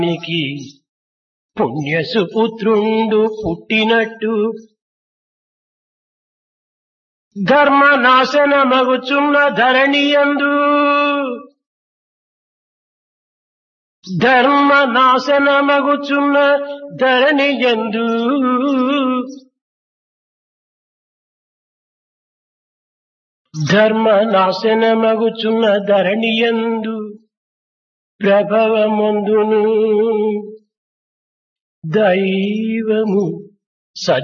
నీకి పుణ్యసుపుత్రుండు పుట్టినట్టు ధర్మ నాశనమగుచున్న ధరణియందు ధర్మ నాశనమగుచున్న ధరణియందు ధర్మ నాశనమగుచున్న ధరణియందు ప్రభవమందును దైవము స